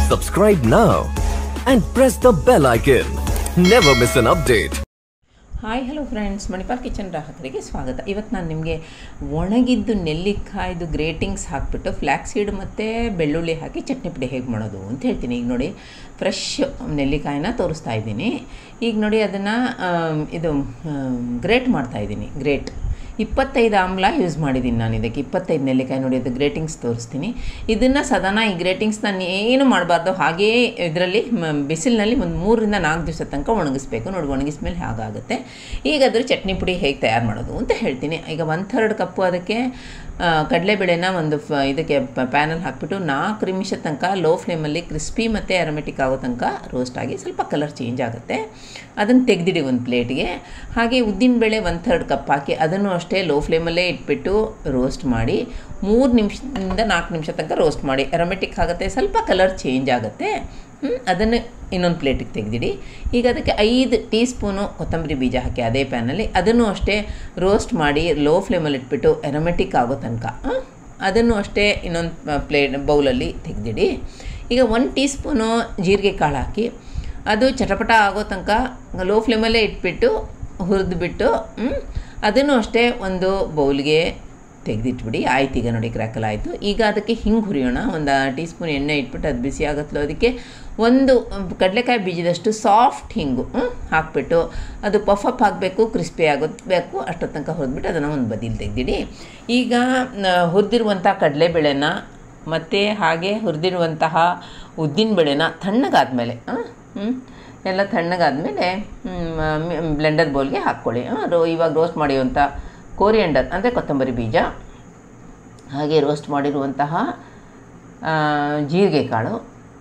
Subscribe now and press the bell icon. Never miss an update. Hi hello friends Manipal kitchen ಗ್ರಾಹಕರಿಗೆ ಸ್ವಾಗತ ಇವತ್ತು ನಾನು ನಿಮಗೆ ಒಣಗಿದ್ದು ನೆಲ್ಲಿಕಾಯ್ದು ಗ್ರೇಟಿಂಗ್ಸ್ ಹಾಕಿಬಿಟ್ಟು ಫ್ಲ್ಯಾಕ್ಸ್ ಸೀಡ್ ಮತ್ತು ಬೆಳ್ಳುಳ್ಳಿ ಹಾಕಿ ಚಟ್ನಿ ಪುಡಿ ಹೇಗೆ ಮಾಡೋದು ಅಂತ ಹೇಳ್ತೀನಿ ಈಗ ನೋಡಿ ಫ್ರೆಶ್ ನೆಲ್ಲಿಕಾಯಿನ ತೋರಿಸ್ತಾ ಇದ್ದೀನಿ ಈಗ ನೋಡಿ ಅದನ್ನು ಇದು ಗ್ರೇಟ್ ಮಾಡ್ತಾ ಇದ್ದೀನಿ ಗ್ರೇಟ್ ಇಪ್ಪತ್ತೈದು ಆಮ್ಲ ಯೂಸ್ ಮಾಡಿದ್ದೀನಿ ನಾನು ಇದಕ್ಕೆ ಇಪ್ಪತ್ತೈದು ನೆಲ್ಲಿಕಾಯಿ ನೋಡಿ ಅದು ಗ್ರೇಟಿಂಗ್ಸ್ ತೋರಿಸ್ತೀನಿ ಇದನ್ನು ಸದನ ಈ ಗ್ರೇಟಿಂಗ್ಸ್ ನಾನು ಏನು ಮಾಡಬಾರ್ದು ಹಾಗೇ ಇದರಲ್ಲಿ ಬಿಸಿಲಿನಲ್ಲಿ ಒಂದು ಮೂರರಿಂದ ನಾಲ್ಕು ದಿವಸ ತನಕ ಒಣಗಿಸ್ಬೇಕು ನೋಡಿ ಒಣಗಿಸ್ಮೇಲೆ ಹಾಗಾಗುತ್ತೆ ಈಗ ಅದ್ರ ಚಟ್ನಿ ಪುಡಿ ಹೇಗೆ ತಯಾರು ಮಾಡೋದು ಅಂತ ಹೇಳ್ತೀನಿ ಈಗ ಒನ್ ಥರ್ಡ್ ಕಪ್ಪು ಅದಕ್ಕೆ ಕಡಲೆಬೇಳೆನ ಒಂದು ಫ ಇದಕ್ಕೆ ಪ್ಯಾನಲ್ಲಿ ಹಾಕಿಬಿಟ್ಟು ನಾಲ್ಕು ನಿಮಿಷ ತನಕ ಲೋ ಫ್ಲೇಮಲ್ಲಿ ಕ್ರಿಸ್ಪಿ ಮತ್ತು ಅರೋಮೆಟಿಕ್ ಆಗೋ ತನಕ ರೋಸ್ಟ್ ಆಗಿ ಸ್ವಲ್ಪ ಕಲರ್ ಚೇಂಜ್ ಆಗುತ್ತೆ ಅದನ್ನು ತೆಗೆದಿಡಿ ಒಂದು ಪ್ಲೇಟ್ಗೆ ಹಾಗೆ ಉದ್ದಿನಬೇಳೆ ಒನ್ ಥರ್ಡ್ ಕಪ್ ಹಾಕಿ ಅದನ್ನು ಅಷ್ಟೇ ಲೋ ಫ್ಲೇಮಲ್ಲೇ ಇಟ್ಬಿಟ್ಟು ರೋಸ್ಟ್ ಮಾಡಿ ಮೂರು ನಿಮಿಷದಿಂದ ನಾಲ್ಕು ನಿಮಿಷ ತನಕ ರೋಸ್ಟ್ ಮಾಡಿ ಅರೋಮೆಟಿಕ್ ಆಗುತ್ತೆ ಸ್ವಲ್ಪ ಕಲರ್ ಚೇಂಜ್ ಆಗುತ್ತೆ ಅದನ್ನು ಇನ್ನೊಂದು ಪ್ಲೇಟಿಗೆ ತೆಗೆದಿಡಿ ಈಗ ಅದಕ್ಕೆ ಐದು ಟೀ ಸ್ಪೂನು ಕೊತ್ತಂಬರಿ ಬೀಜ ಹಾಕಿ ಅದೇ ಪ್ಯಾನಲ್ಲಿ ಅದನ್ನು ಅಷ್ಟೇ ರೋಸ್ಟ್ ಮಾಡಿ ಲೋ ಫ್ಲೇಮಲ್ಲಿ ಇಟ್ಬಿಟ್ಟು ಎರೋಮೆಟಿಕ್ ಆಗೋ ತನಕ ಅದನ್ನು ಅಷ್ಟೇ ಇನ್ನೊಂದು ಪ್ಲೇಟ್ ಬೌಲಲ್ಲಿ ತೆಗೆದಿಡಿ ಈಗ ಒನ್ ಟೀ ಸ್ಪೂನು ಜೀರಿಗೆ ಕಾಳು ಹಾಕಿ ಅದು ಚಟಪಟ ಆಗೋ ತನಕ ಲೋ ಫ್ಲೇಮಲ್ಲೇ ಇಟ್ಬಿಟ್ಟು ಹುರಿದ್ಬಿಟ್ಟು ಅದನ್ನು ಅಷ್ಟೇ ಒಂದು ಬೌಲ್ಗೆ ತೆಗೆದಿಟ್ಬಿಡಿ ಆಯ್ತು ಈಗ ನೋಡಿ ಕ್ರ್ಯಾಕಲ್ ಆಯಿತು ಈಗ ಅದಕ್ಕೆ ಹಿಂಗೆ ಹುರಿಯೋಣ ಒಂದು ಟೀ ಸ್ಪೂನ್ ಎಣ್ಣೆ ಇಟ್ಬಿಟ್ಟು ಅದು ಬಿಸಿ ಆಗುತ್ತಲೋ ಅದಕ್ಕೆ ಒಂದು ಕಡಲೆಕಾಯಿ ಬೀಜದಷ್ಟು ಸಾಫ್ಟ್ ಹಿಂಗು ಹಾಕ್ಬಿಟ್ಟು ಅದು ಪಫ್ ಅಪ್ ಆಗಬೇಕು ಕ್ರಿಸ್ಪಿ ಆಗೋಬೇಕು ಅಷ್ಟೊ ತನಕ ಹುರಿದ್ಬಿಟ್ಟು ಅದನ್ನು ಒಂದು ಬದಿಲಿ ತೆಗೆದಿಡಿ ಈಗ ಹುರಿದಿರುವಂಥ ಕಡಲೆಬೇಳೆನ ಮತ್ತು ಹಾಗೆ ಹುರಿದಿರುವಂತಹ ಉದ್ದಿನಬೇಳೆನ ತಣ್ಣಗಾದ್ಮೇಲೆ ಎಲ್ಲ ತಣ್ಣಗಾದ್ಮೇಲೆ ಬ್ಲೆಂಡರ್ ಬೌಲ್ಗೆ ಹಾಕ್ಕೊಳ್ಳಿ ರೋ ಇವಾಗ ರೋಸ್ಟ್ ಮಾಡಿರುವಂಥ ಕೋರಿಯಂಡರ್ ಅಂದರೆ ಕೊತ್ತಂಬರಿ ಬೀಜ ಹಾಗೆ ರೋಸ್ಟ್ ಮಾಡಿರುವಂತಹ ಜೀರಿಗೆ ಕಾಳು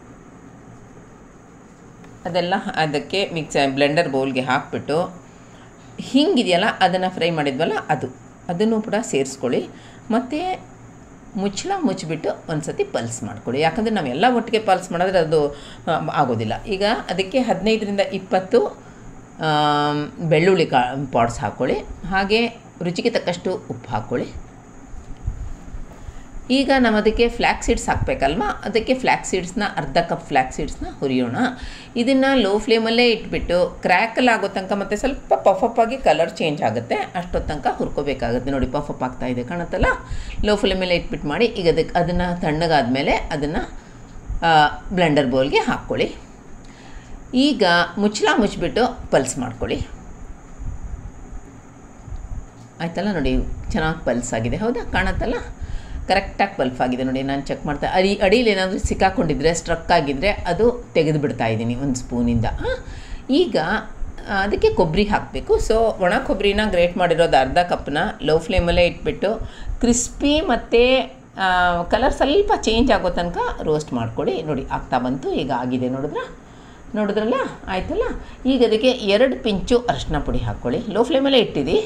ಅದೆಲ್ಲ ಅದಕ್ಕೆ ಮಿಕ್ಸ್ ಬ್ಲೆಂಡರ್ ಬೌಲ್ಗೆ ಹಾಕ್ಬಿಟ್ಟು ಹಿಂಗಿದೆಯಲ್ಲ ಅದನ್ನು ಫ್ರೈ ಮಾಡಿದ್ವಲ್ಲ ಅದು ಅದನ್ನು ಕೂಡ ಸೇರಿಸ್ಕೊಳ್ಳಿ ಮತ್ತು ಮುಚ್ಚಳ ಮುಚ್ಚಿಬಿಟ್ಟು ಒಂದು ಸತಿ ಪಲ್ಸ್ ಮಾಡ್ಕೊಳ್ಳಿ ಯಾಕಂದರೆ ನಾವೆಲ್ಲ ಒಟ್ಟಿಗೆ ಪಲ್ಸ್ ಮಾಡಿದ್ರೆ ಅದು ಆಗೋದಿಲ್ಲ ಈಗ ಅದಕ್ಕೆ ಹದಿನೈದರಿಂದ ಇಪ್ಪತ್ತು ಬೆಳ್ಳುಳ್ಳಿ ಕಾ ಪಾಡ್ಸ್ ಹಾಕ್ಕೊಳ್ಳಿ ಹಾಗೆ ರುಚಿಗೆ ತಕ್ಕಷ್ಟು ಉಪ್ಪು ಹಾಕ್ಕೊಳ್ಳಿ ಈಗ ನಾವು ಅದಕ್ಕೆ ಫ್ಲ್ಯಾಕ್ ಸೀಡ್ಸ್ ಹಾಕಬೇಕಲ್ವ ಅದಕ್ಕೆ ಫ್ಲ್ಯಾಕ್ ಸೀಡ್ಸ್ನ ಅರ್ಧ ಕಪ್ ಫ್ಲ್ಯಾಕ್ ಸೀಡ್ಸ್ನ ಹುರಿಯೋಣ ಇದನ್ನು ಲೋ ಫ್ಲೇಮಲ್ಲೇ ಇಟ್ಬಿಟ್ಟು ಕ್ರ್ಯಾಕಲ್ ಆಗೋ ತನಕ ಮತ್ತು ಸ್ವಲ್ಪ ಪಫಪ್ ಆಗಿ ಕಲರ್ ಚೇಂಜ್ ಆಗುತ್ತೆ ಅಷ್ಟೊತ್ತು ತನಕ ಹುರ್ಕೋಬೇಕಾಗುತ್ತೆ ನೋಡಿ ಪಫಪ್ ಆಗ್ತಾ ಇದೆ ಕಾಣುತ್ತಲ್ಲ ಲೋ ಫ್ಲೇಮಲ್ಲೇ ಇಟ್ಬಿಟ್ಟು ಮಾಡಿ ಈಗ ಅದಕ್ಕೆ ಅದನ್ನು ತಣ್ಣಗಾದ್ಮೇಲೆ ಅದನ್ನು ಬ್ಲೆಂಡರ್ ಬೌಲ್ಗೆ ಹಾಕ್ಕೊಳ್ಳಿ ಈಗ ಮುಚ್ಚಳ ಮುಚ್ಚಿಬಿಟ್ಟು ಪಲ್ಸ್ ಮಾಡ್ಕೊಳ್ಳಿ ಆಯ್ತಲ್ಲ ನೋಡಿ ಚೆನ್ನಾಗಿ ಪಲ್ಸ್ ಆಗಿದೆ ಹೌದಾ ಕಾಣತ್ತಲ್ಲ ಕರೆಕ್ಟಾಗಿ ಪಲ್ಫ್ ಆಗಿದೆ ನೋಡಿ ನಾನು ಚೆಕ್ ಮಾಡ್ತಾ ಅಡಿ ಅಡಿಯಲ್ಲಿ ಏನಾದರೂ ಸಿಕ್ಕಾಕೊಂಡಿದ್ರೆ ಸ್ಟ್ರಕ್ ಆಗಿದ್ದರೆ ಅದು ತೆಗೆದು ಬಿಡ್ತಾ ಇದ್ದೀನಿ ಒಂದು ಸ್ಪೂನಿಂದ ಈಗ ಅದಕ್ಕೆ ಕೊಬ್ಬರಿ ಹಾಕಬೇಕು ಸೊ ಒಣ ಕೊಬ್ಬರಿನ ಗ್ರೇಟ್ ಮಾಡಿರೋದು ಅರ್ಧ ಕಪ್ನ ಲೋ ಫ್ಲೇಮಲ್ಲೇ ಇಟ್ಬಿಟ್ಟು ಕ್ರಿಸ್ಪಿ ಮತ್ತು ಕಲರ್ ಸ್ವಲ್ಪ ಚೇಂಜ್ ಆಗೋ ತನಕ ರೋಸ್ಟ್ ಮಾಡ್ಕೊಳ್ಳಿ ನೋಡಿ ಆಗ್ತಾ ಬಂತು ಈಗ ಆಗಿದೆ ನೋಡಿದ್ರ ನೋಡಿದ್ರಲ್ಲ ಆಯ್ತಲ್ಲ ಈಗ ಅದಕ್ಕೆ ಎರಡು ಪಿಂಚು ಅರಶಿನ ಪುಡಿ ಹಾಕ್ಕೊಳ್ಳಿ ಲೋ ಫ್ಲೇಮಲ್ಲೇ ಇಟ್ಟಿದ್ದು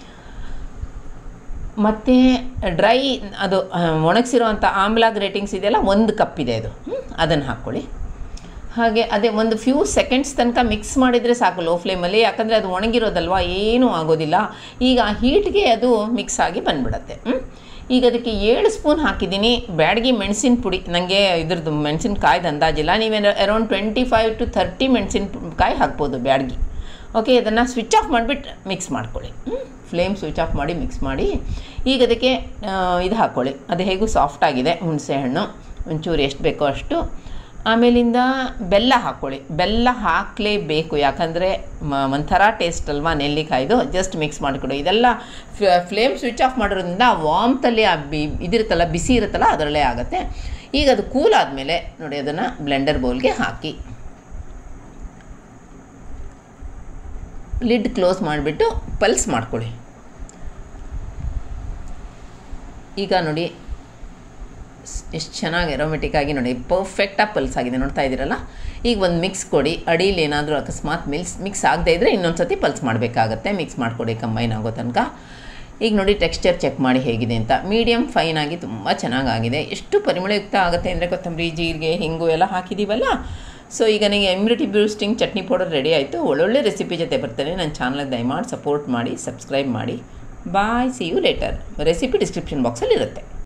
ಮತ್ತು ಡ್ರೈ ಅದು ಒಣಗಿಸಿರೋವಂಥ ಆಮ್ಲ ಗ್ರೇಟಿಂಗ್ಸ್ ಇದೆಯಲ್ಲ ಒಂದು ಕಪ್ ಇದೆ ಅದು ಅದನ್ನು ಹಾಕ್ಕೊಳ್ಳಿ ಹಾಗೆ ಅದೇ ಒಂದು ಫ್ಯೂ ಸೆಕೆಂಡ್ಸ್ ತನಕ ಮಿಕ್ಸ್ ಮಾಡಿದರೆ ಸಾಕು ಲೋ ಫ್ಲೇಮಲ್ಲಿ ಯಾಕಂದರೆ ಅದು ಒಣಗಿರೋದಲ್ವ ಏನೂ ಆಗೋದಿಲ್ಲ ಈಗ ಆ ಹೀಟ್ಗೆ ಅದು ಮಿಕ್ಸ್ ಆಗಿ ಬಂದ್ಬಿಡತ್ತೆ ಈಗ ಅದಕ್ಕೆ ಏಳು ಸ್ಪೂನ್ ಹಾಕಿದ್ದೀನಿ ಬ್ಯಾಡಗಿ ಮೆಣಸಿನ ಪುಡಿ ನನಗೆ ಇದ್ರದ್ದು ಮೆಣಸಿನ್ಕಾಯ್ದು ಅಂದಾಜಿಲ್ಲ ನೀವೇನು around twenty five to thirty ಮೆಣಸಿನ್ಕಾಯಿ ಹಾಕ್ಬೋದು ಬ್ಯಾಡಗಿ ಓಕೆ ಇದನ್ನು ಸ್ವಿಚ್ ಆಫ್ ಮಾಡಿಬಿಟ್ಟು ಮಿಕ್ಸ್ ಮಾಡ್ಕೊಳ್ಳಿ ಫ್ಲೇಮ್ ಸ್ವಿಚ್ ಆಫ್ ಮಾಡಿ ಮಿಕ್ಸ್ ಮಾಡಿ ಈಗ ಅದಕ್ಕೆ ಇದು ಹಾಕ್ಕೊಳ್ಳಿ ಅದು ಹೇಗೂ ಸಾಫ್ಟ್ ಆಗಿದೆ ಹುಣಸೆಹಣ್ಣು ಒಂಚೂರು ಎಷ್ಟು ಬೇಕೋ ಅಷ್ಟು ಆಮೇಲಿಂದ ಬೆಲ್ಲ ಹಾಕ್ಕೊಳ್ಳಿ ಬೆಲ್ಲ ಹಾಕಲೇಬೇಕು ಯಾಕಂದರೆ ಒಂಥರ ಟೇಸ್ಟ್ ಅಲ್ವಾ ನೆಲ್ಲಿಕಾಯ್ದು ಜಸ್ಟ್ ಮಿಕ್ಸ್ ಮಾಡಿಕೊಡು ಇದೆಲ್ಲ ಫ್ಲೇಮ್ ಸ್ವಿಚ್ ಆಫ್ ಮಾಡೋದ್ರಿಂದ ವಾಮ್ತಲ್ಲಿ ಆ ಬಿ ಇದಿರುತ್ತಲ್ಲ ಬಿಸಿ ಇರುತ್ತಲ್ಲ ಅದರಲ್ಲೇ ಆಗುತ್ತೆ ಈಗ ಅದು ಕೂಲ್ ಆದಮೇಲೆ ನೋಡಿ ಅದನ್ನು ಬ್ಲೆಂಡರ್ ಬೌಲ್ಗೆ ಹಾಕಿ ಲಿಡ್ ಕ್ಲೋಸ್ ಮಾಡಿಬಿಟ್ಟು ಪಲ್ಸ್ ಮಾಡ್ಕೊಳ್ಳಿ ಈಗ ನೋಡಿ ಎಷ್ಟು ಚೆನ್ನಾಗಿ ಎರೋಮೆಟಿಕ್ ಆಗಿ ನೋಡಿ ಪರ್ಫೆಕ್ಟಾಗಿ ಪಲ್ಸ್ ಆಗಿದೆ ನೋಡ್ತಾ ಇದ್ದೀರಲ್ಲ ಈಗ ಒಂದು ಮಿಕ್ಸ್ ಕೊಡಿ ಅಡಿಯಲ್ಲಿ ಏನಾದರೂ ಅಕಸ್ಮಾತ್ ಮಿಲ್ಸ್ ಮಿಕ್ಸ್ ಆಗದೇ ಇದ್ದರೆ ಇನ್ನೊಂದು ಸತಿ ಪಲ್ಸ್ ಮಾಡಬೇಕಾಗತ್ತೆ ಮಿಕ್ಸ್ ಮಾಡಿಕೊಡಿ ಕಂಬೈನ್ ಆಗೋ ತನಕ ಈಗ ನೋಡಿ ಟೆಕ್ಸ್ಚರ್ ಚೆಕ್ ಮಾಡಿ ಹೇಗಿದೆ ಅಂತ ಮೀಡಿಯಮ್ ಫೈನ್ ಆಗಿ ತುಂಬ ಚೆನ್ನಾಗಾಗಿದೆ ಎಷ್ಟು ಪರಿಮಳಯುಕ್ತ ಆಗುತ್ತೆ ಅಂದರೆ ಕೊತ್ತಂಬರಿ ಜೀರಿಗೆ ಹಿಂಗು ಎಲ್ಲ ಹಾಕಿದ್ದೀವಲ್ಲ ಸೊ ಈಗ ನನಗೆ immunity boosting chutney powder ready ಆಯಿತು ಒಳ್ಳೊಳ್ಳೆ ರೆಸಿಪಿ ಜೊತೆ ಬರ್ತಾನೆ ನನ್ನ ಚಾನಲ್ಗೆ ದಯಮಾಡಿ ಸಪೋರ್ಟ್ ಮಾಡಿ ಸಬ್ಸ್ಕ್ರೈಬ್ ಮಾಡಿ bye see you later recipe description ಬಾಕ್ಸಲ್ಲಿ ಇರುತ್ತೆ